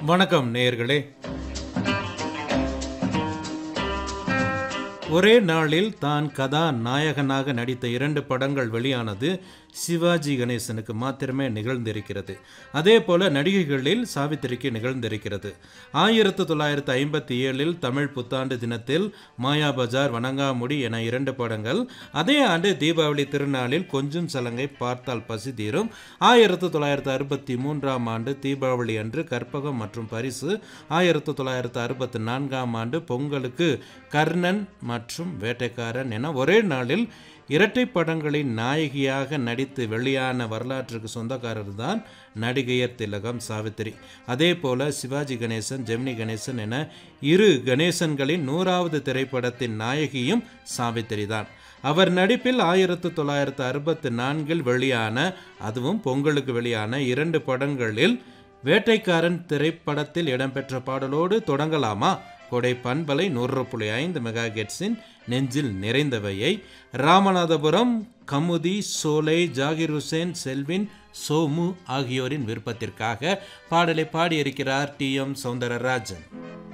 வணக்கம் நேயர்களே ஒரே நாளில் தான் கதாநாயகனாக நடித்த இரண்டு படங்கள் வெளியானது சிவாஜி கணேசனுக்கு மாத்திரமே நிகழ்ந்திருக்கிறது அதே போல நடிகைகளில் சாவித்திரிக்கு நிகழ்ந்திருக்கிறது ஆயிரத்து தொள்ளாயிரத்து ஐம்பத்தி ஏழில் தமிழ் புத்தாண்டு தினத்தில் மாயா பஜார் வணங்காமுடி என இரண்டு படங்கள் அதே ஆண்டு தீபாவளி திருநாளில் கொஞ்சம் சலங்கை பார்த்தால் பசி தீரும் ஆயிரத்து தொள்ளாயிரத்து அறுபத்தி மூன்றாம் ஆண்டு தீபாவளி அன்று கற்பகம் மற்றும் பரிசு ஆயிரத்து தொள்ளாயிரத்து அறுபத்தி நான்காம் ஆண்டு பொங்கலுக்கு கர்ணன் மற்றும் வேட்டைக்காரன் என ஒரே நாளில் இரட்டை படங்களின் நாயகியாக நடித்து வெளியான வரலாற்றுக்கு சொந்தக்காரர் தான் நடிகையர் திலகம் சாவித்திரி அதே போல சிவாஜி கணேசன் ஜெமினி கணேசன் என இரு கணேசன்களின் நூறாவது திரைப்படத்தின் நாயகியும் சாவித்திரி தான் அவர் நடிப்பில் ஆயிரத்து தொள்ளாயிரத்து அறுபத்து நான்கில் வெளியான அதுவும் பொங்கலுக்கு வெளியான இரண்டு படங்களில் வேட்டைக்காரன் திரைப்படத்தில் இடம்பெற்ற பாடலோடு தொடங்கலாமா கொடை பண்பலை நூறு புள்ளி ஐந்து மெகா கெட்ஸின் நெஞ்சில் நிறைந்தவையை ராமநாதபுரம் கமுதி சோலை ஜாகிர் ஹுசேன் செல்வின் சோமு ஆகியோரின் விருப்பத்திற்காக பாடலை பாடியிருக்கிறார் டி எம் சௌந்தரராஜன்